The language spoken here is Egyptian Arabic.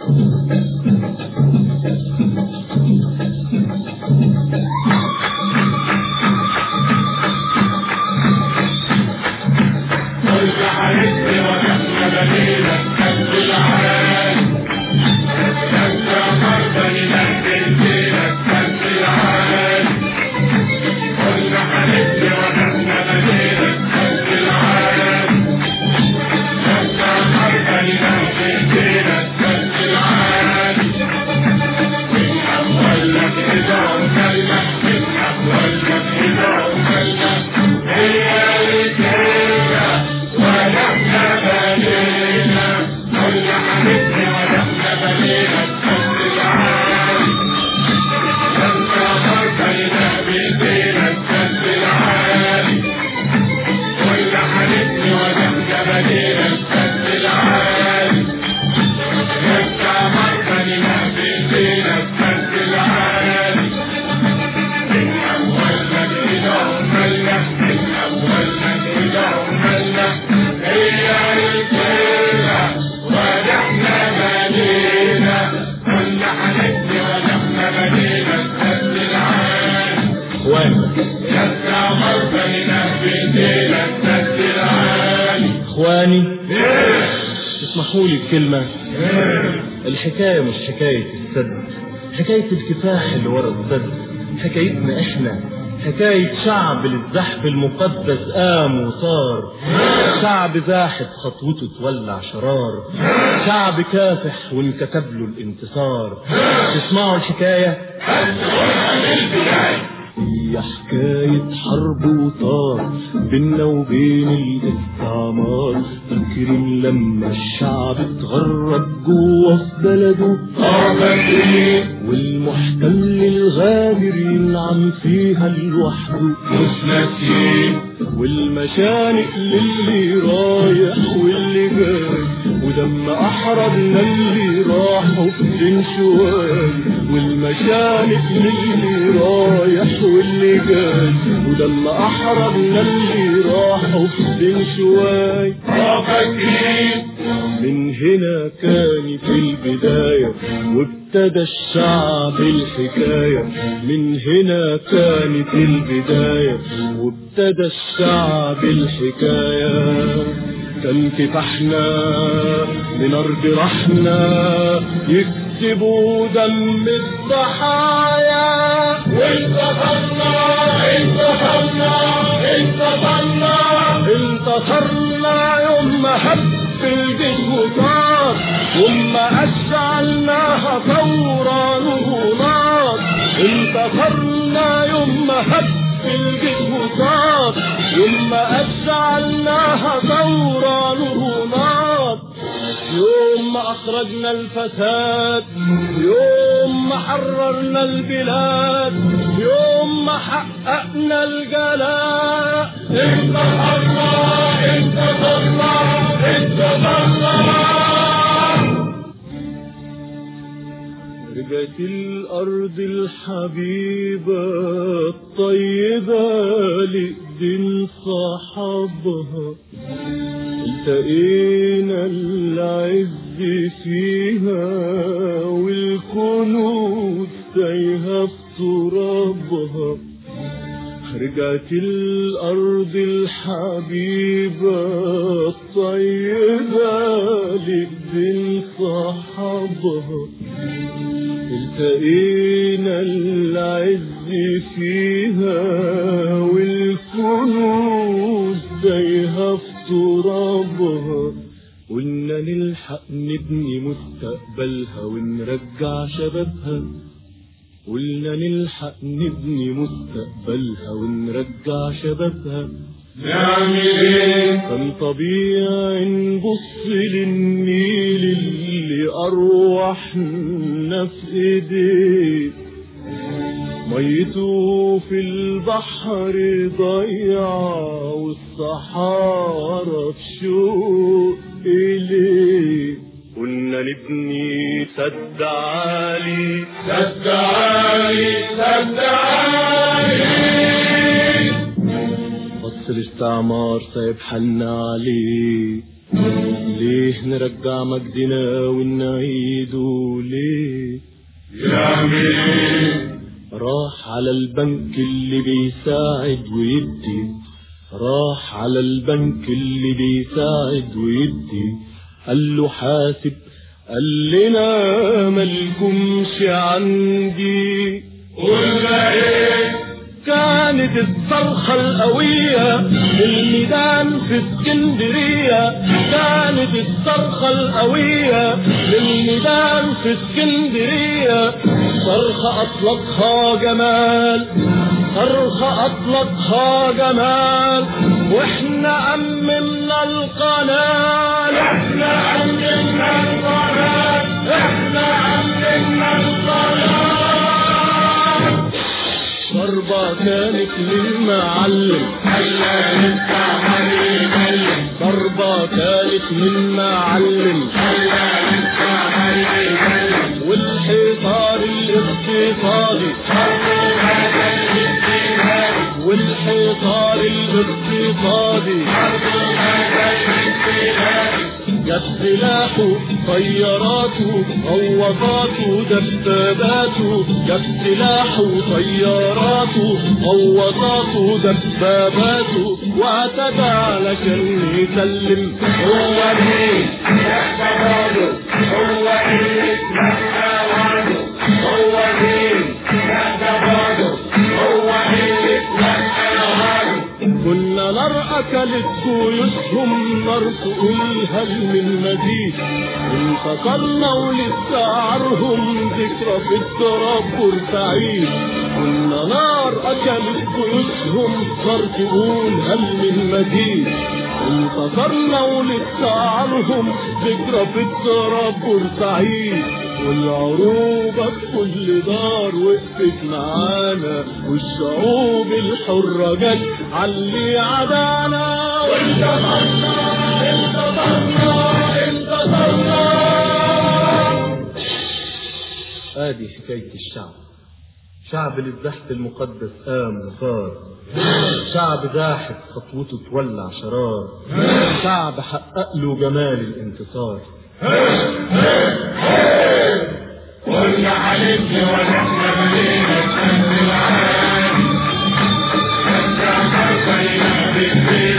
اخواني اسمحوا لي بكلمة الحكاية مش حكاية السد حكاية الكفاح اللي ورا السد حكايتنا احنا حكاية شعب للزحف المقدس قام وصار شعب زاحف خطوته تولع شرار شعب كافح وانكتب له الانتصار تسمعوا الحكاية هي حكاية حرب وطار بينا وبين الاستعمار فاكرين لما الشعب اتغرب جوه في بلده والمحتل الغادر ينعم فيها لوحده مش ناسيين والمشانق للي رايح واللي جاي ودم احرجنا اللي راحوا في دين شوال والمشانق للي رايح واللي جاي ودم احرجنا اللي راحوا في دين شوال فاكرين من هنا كان في البداية وابتدى الشعب الحكاية من هنا كانت البداية وابتدى الشعب الحكاية كان كفاحنا من أرض رحنا يكسبوا دم الضحايا انتصرنا انتصرنا انتصرنا انتصرنا يوم ما هب الجيش وصار ثم أشعلناها ثورة نهضات انتصرنا يوم ما هب الجيش وصار ثم أشعلناها ثورة نهضات يوم ما أخرجنا الفساد يوم ما حررنا البلاد يوم ما حققنا الجلاء انتصرنا انتصرنا انتصرنا رجعت الأرض الحبيبة الطيبة لإيدين صاحبها التقينا العز فيها والكنوز تايهة في ترابها رجعت الأرض الحبيبة الطيبة لإيدين صاحبها التقينا العز فيها والكنوز تايهة في ترابها قلنا نلحق نبني مستقبلها ونرجع شبابها قلنا نلحق نبني مستقبلها ونرجع شبابها نعمل ايه كان طبيعي نبص للنيل اللي أرواحنا في إيديه ميته في البحر ضيعة والصحارى في شوق إليه قلنا نبني سد عالي سد عالي سد عالي بص الاستعمار سايب حالنا عليه ليه نرجع مجدنا ونعيده ليه يا مين راح على البنك اللي بيساعد ويدي راح على البنك اللي بيساعد ويدي قال له حاسب قال لنا ملكمش عندي قلنا ايه كانت الصرخة القوية للميدان في اسكندرية كانت الصرخة القوية للميدان في اسكندرية صرخة أطلقها جمال صرخة أطلقها جمال واحنا أممنا القناة احنا أمنا القناة احنا أمنا القناة ضربة كانت للمعلم خلى نفتح يتكلم ضربة كانت للمعلم خلى نفتح يتكلم والحصار الاقتصادي برضو هذا الاجتهاد والحصار الاقتصادي برضو هذا الاجتهاد جاب سلاحه طياراته غواصاته دباباته جاب سلاحه طياراته غواصاته دباباته واعتدى علشان يسلم هو مين يحكى برضو هو اللي اتمنى وعده هو مين يحكى برضو هو اللي اتمنى وعده كنا نار أكلت جيوشهم نار تقولها من مزيد انتصرنا ولسه عارهم ذكرى في التراب بورسعيد كنا نار أكلت جيوشهم نار تقولها من مزيد انتصرنا ولسه عارهم ذكرى في التراب بورسعيد والعروبة في كل دار وقفت معانا والشعوب الحرة جت علي عدانا انتصرنا انتصرنا انتصرنا ادي حكاية الشعب شعب اللي الزحف المقدس قام وصار شعب زاحف خطوته تولع شرار شعب حقق له جمال الانتصار قلنا حلفني ونحن بنينا الشمس العالي نرجع فرقينا بالدين